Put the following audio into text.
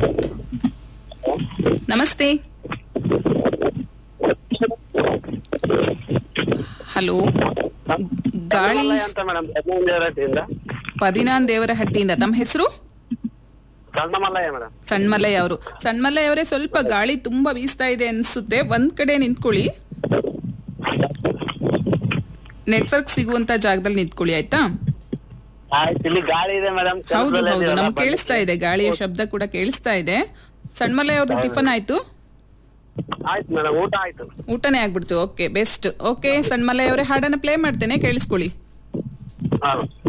ನಮಸ್ತೆ ಹಲೋ ಗಾಳಿ ಮಲ್ಲಯ್ಯ ಅಂತ ಮೇಡಮ್ ಹದಿನೈದು ಪದಿನಾನ್ ದೇವರ ಹಟ್ಟಿಯಿಂದ ತಮ್ಮ ಹೆಸರು ಸಣ್ಣ ಮಲ್ಲಯ್ಯ ಮೇಡಮ್ ಸಣ್ಣ ಮಲ್ಲಯ್ಯ ಅವರು ಸಣ್ಣ ಮಲ್ಲಯ್ಯ ಅವರೇ ಸ್ವಲ್ಪ ಗಾಳಿ ತುಂಬಾ ಬೀಸ್ತಾ ಇದೆ ಅನ್ಸುತ್ತೆ ಒಂದ್ ಕಡೆ ನಿಂತ್ಕೊಳ್ಳಿ ನೆಟ್ವರ್ಕ್ ಸಿಗುವಂತ ಜಾಗದಲ್ಲಿ ನಿಂತ್ಕೊಳ್ಳಿ ಆಯ್ತಾ ಆಯ್ತು ಇಲ್ಲಿ ಗಾಳಿ ಇದೆ ಮೇಡಮ್ ಹೌದು ಹೌದು ನಮ್ಗೆ ಕೇಳಿಸ್ತಾ ಇದೆ ಗಾಳಿಯ ಶಬ್ದ ಕೂಡ ಕೇಳಿಸ್ತಾ ಇದೆ ಸಣ್ಣ ಮಲ್ಲಯ್ಯ ಅವ್ರದ್ದು ಟಿಫನ್ ಆಯ್ತು ಆಯ್ತು ಮೇಡಮ್ ಊಟ ಆಯ್ತು ಊಟನೇ ಆಗ್ಬಿಡ್ತು ಓಕೆ ಬೆಸ್ಟ್ ಓಕೆ ಸಣ್ಣ ಮಲ್ಲಯ್ಯ ಅವರೇ ಹಾಡನ್ನ ಪ್ಲೇ ಮಾಡ್ತೇನೆ ಕೇಳಿಸ್ಕೊಳ್ಳಿ ಹಾ